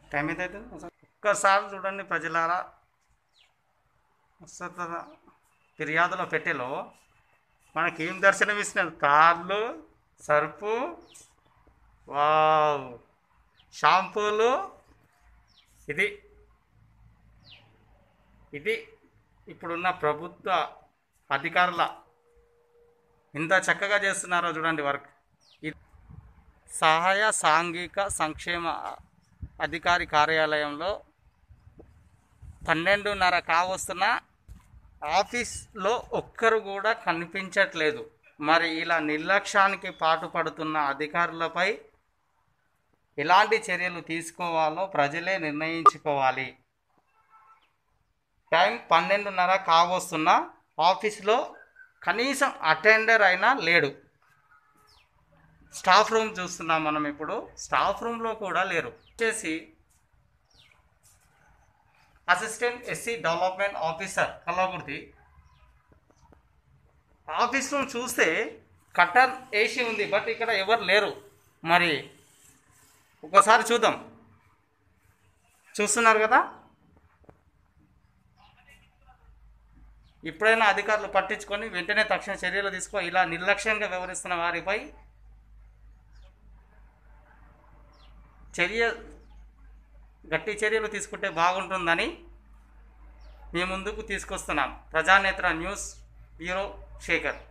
time ఎంత అవుతుంది ఒక్కసారి చూడండి ప్రజలారా వస్తుందా ఫిర్యాదుల పెట్టెలో మనకి ఏం దర్శనం ఇస్తున్నారు కార్లు సర్పు వావ్ షాంపూలు ఇది ఇది ఇప్పుడున్న ప్రభుత్వ అధికారుల ఇంత చక్కగా చేస్తున్నారో చూడండి వర్క్ ఇది సహాయ సాంఘిక సంక్షేమ అధికారి కార్యాలయంలో పన్నెండున్నర కావస్తున్న ఆఫీస్లో ఒక్కరు కూడా కనిపించట్లేదు మరి ఇలా నిర్లక్ష్యానికి పాటుపడుతున్న అధికారులపై ఎలాంటి చర్యలు తీసుకోవాలో ప్రజలే నిర్ణయించుకోవాలి టైం పన్నెండున్నర కావస్తున్న ఆఫీస్లో కనీసం అటెండర్ అయినా లేడు స్టాఫ్ రూమ్ చూస్తున్నాం మనం ఇప్పుడు స్టాఫ్ రూమ్లో కూడా లేరు వచ్చేసి assistant SC development officer Kallakurthi office room చూస్తే కట్టన్ వేసి ఉంది బట్ ఇక్కడ ఎవరు లేరు మరి ఒకసారి చూద్దాం చూస్తున్నారు కదా ఇప్పుడైనా అధికారులు పట్టించుకొని వెంటనే తక్షణ చర్యలు తీసుకో ఇలా నిర్లక్ష్యంగా వ్యవహరిస్తున్న వారిపై చర్య గట్టి చర్యలు తీసుకుంటే బాగుంటుందని మీ ముందుకు తీసుకొస్తున్నాం ప్రజానేత్ర న్యూస్ బ్యూరో శేఖర్